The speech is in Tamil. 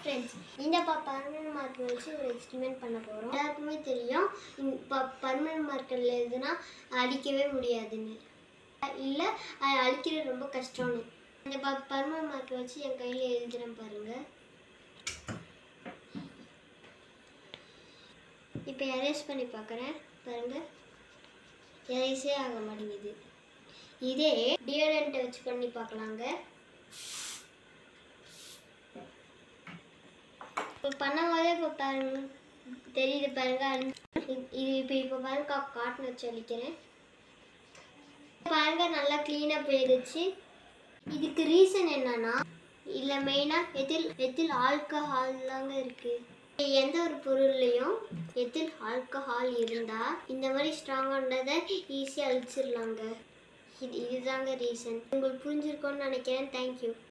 ஃப்ரெண்ட்ஸ் இந்த ப பர்மனன்ட் மார்க்கர் வச்சு ஒரு எக்ஸ்பெரிமெண்ட் பண்ண போகிறோம் எல்லாருக்குமே தெரியும் இந்த பர்மனன்ட் மார்க்கரில் எதுனா அழிக்கவே முடியாதுன்னு இல்லை அது அழிக்கிறது ரொம்ப கஷ்டம்னு இந்த ப பர்மனன்ட் மார்க்கர் வச்சு என் கையில் எழுதுறேன் பாருங்கள் இப்போ எரேஸ் பண்ணி பார்க்குறேன் பாருங்கள் எரேஸே ஆக மாட்டேங்குது இதே டியோடண்ட்டை வச்சு பண்ணி பார்க்கலாங்க இப்போ பண்ணும்போதே இப்போ பாருங்க தெரியுது பாருங்க இது- இது இப்போ இப்போ பாருங்க காட்டன் வச்சு அடிக்கிறேன் பாருங்க நல்லா க்ளீனாக போயிடுச்சு இதுக்கு ரீசன் என்னன்னா இதில் மெயினாக எத்தில் எத்தில் ஆல்கஹால் தாங்க இருக்குது எந்த ஒரு பொருள்லையும் எத்தில் ஆல்கஹால் இருந்தால் இந்த மாதிரி ஸ்ட்ராங்கானதை ஈஸியாக அழிச்சிடலாங்க இது இதுதாங்க ரீசன் உங்களுக்கு புரிஞ்சிருக்கோன்னு நினைக்கிறேன் தேங்க்யூ